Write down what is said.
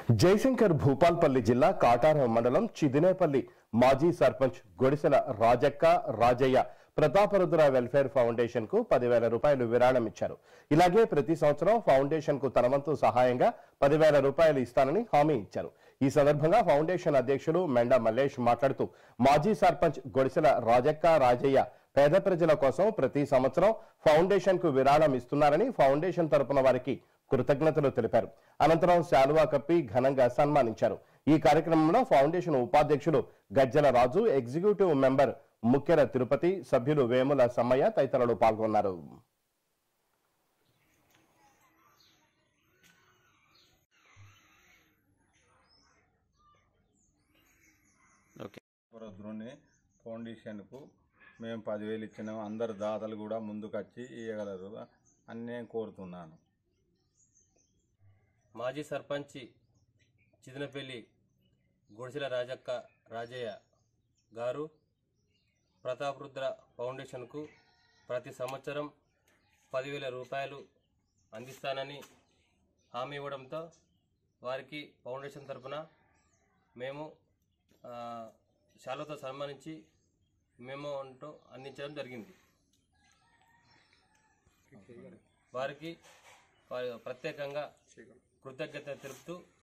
జయశంకర్ భూపాల్పల్లి జిల్లా కాటారం మండలం చిదినేపల్లి మాజీ సర్పంచ్ గొడిసెల రాజక్క రాజయ్య ప్రతాపరుద్ర వెల్ఫేర్ ఫౌండేషన్ కు పదివేల రూపాయలు విరాళం ఇచ్చారు ఇలాగే ప్రతి సంవత్సరం ఫౌండేషన్ కు తన వంతు సహాయంగా పదివేల రూపాయలు ఇస్తానని హామీ ఇచ్చారు ఈ సందర్భంగా ఫౌండేషన్ అధ్యక్షులు మెండ మల్లేష్ మాట్లాడుతూ మాజీ సర్పంచ్ గొడిసెల రాజక్క రాజయ్య పేద ప్రజల కోసం ప్రతి సంవత్సరం ఫౌండేషన్ కు విరాళం ఇస్తున్నారని ఫౌండేషన్ తరపున వారికి కృతజ్ఞతలు తెలిపారు అనంతరం శాలువా కప్పి ఘనంగా సన్మానించారు ఈ కార్యక్రమంలో ఫౌండేషన్ ఉపాధ్యక్షులు గజ్జల రాజు ఎగ్జిక్యూటివ్ మెంబర్ ముక్కెర తిరుపతి సభ్యులు వేముల సమ్మయ్య తదితరులు పాల్గొన్నారు ఓకే రుద్రుని ఫౌండేషన్కు మేము పదివేలు ఇచ్చినాం అందరు దాతలు కూడా ముందుకు వచ్చి ఇవ్వగలరు అని నేను కోరుతున్నాను మాజీ సర్పంచి చిదినపల్లి గుడిసెల రాజక్క రాజయ్య గారు ప్రతాపరుద్ర ఫౌండేషన్కు ప్రతి సంవత్సరం పదివేల రూపాయలు అందిస్తానని హామీ ఇవ్వడంతో వారికి ఫౌండేషన్ తరపున మేము ఆ, శాలతో సన్మానించి మేము అంటూ అందించడం జరిగింది వారికి వారి ప్రత్యేకంగా కృతజ్ఞత తెలుపుతూ